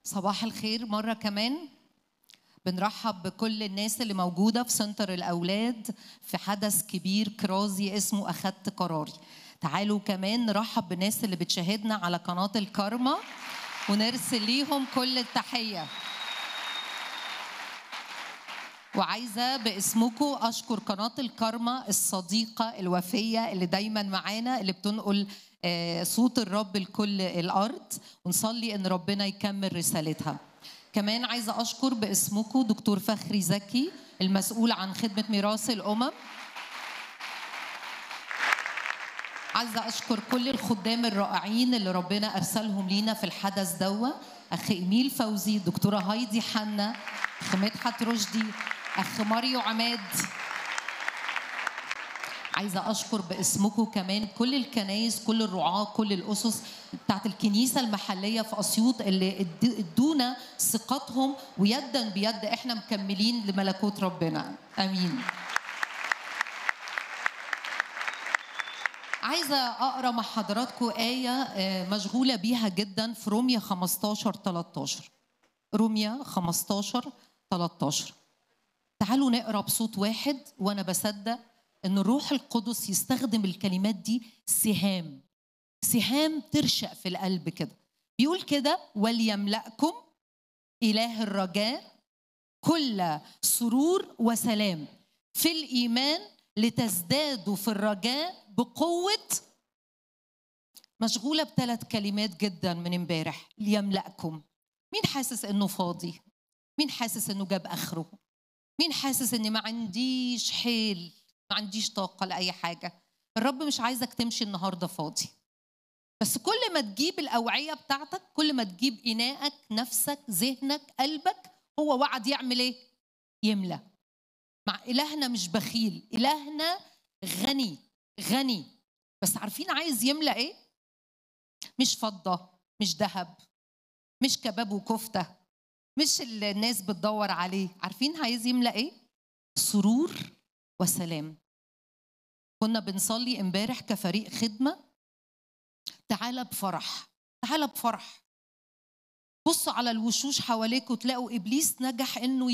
صباح الخير مرة كمان بنرحب بكل الناس اللي موجودة في سنتر الأولاد في حدث كبير كرازي اسمه أخدت قراري تعالوا كمان نرحب بالناس اللي بتشاهدنا على قناة الكارما ونرسل ليهم كل التحية وعايزة باسمكم أشكر قناة الكارما الصديقة الوفية اللي دايما معانا اللي بتنقل آه، صوت الرب لكل الأرض ونصلي إن ربنا يكمل رسالتها كمان عايزة أشكر باسمكم دكتور فخري زكي المسؤول عن خدمة ميراث الأمم عايزة أشكر كل الخدام الرائعين اللي ربنا أرسلهم لينا في الحدث دوا أخ إيميل فوزي دكتورة هايدي حنا أخ مدحت رشدي أخ ماريو عماد عايزة أشكر باسمكم كمان كل الكنايس كل الرعاة كل الأسس بتاعت الكنيسة المحلية في أسيوط اللي اد- ادونا ثقتهم ويدا بيد إحنا مكملين لملكوت ربنا آمين عايزة أقرأ مع حضراتكم آية آه، مشغولة بيها جدا في روميا 15 13 روميا 15 13 تعالوا نقرا بصوت واحد وانا بصدق ان الروح القدس يستخدم الكلمات دي سهام سهام ترشق في القلب كده بيقول كده وليملأكم إله الرجاء كل سرور وسلام في الإيمان لتزدادوا في الرجاء بقوة مشغولة بثلاث كلمات جدا من امبارح ليملأكم مين حاسس انه فاضي مين حاسس انه جاب اخره مين حاسس اني ما عنديش حيل ما عنديش طاقه لاي حاجه الرب مش عايزك تمشي النهارده فاضي بس كل ما تجيب الاوعيه بتاعتك كل ما تجيب اناءك نفسك ذهنك قلبك هو وعد يعمل ايه يملى مع الهنا مش بخيل الهنا غني غني بس عارفين عايز يملى ايه مش فضه مش ذهب مش كباب وكفته مش اللي الناس بتدور عليه عارفين عايز يملى ايه سرور وسلام كنا بنصلي امبارح كفريق خدمه تعالى بفرح تعالى بفرح بصوا على الوشوش حواليك وتلاقوا ابليس نجح انه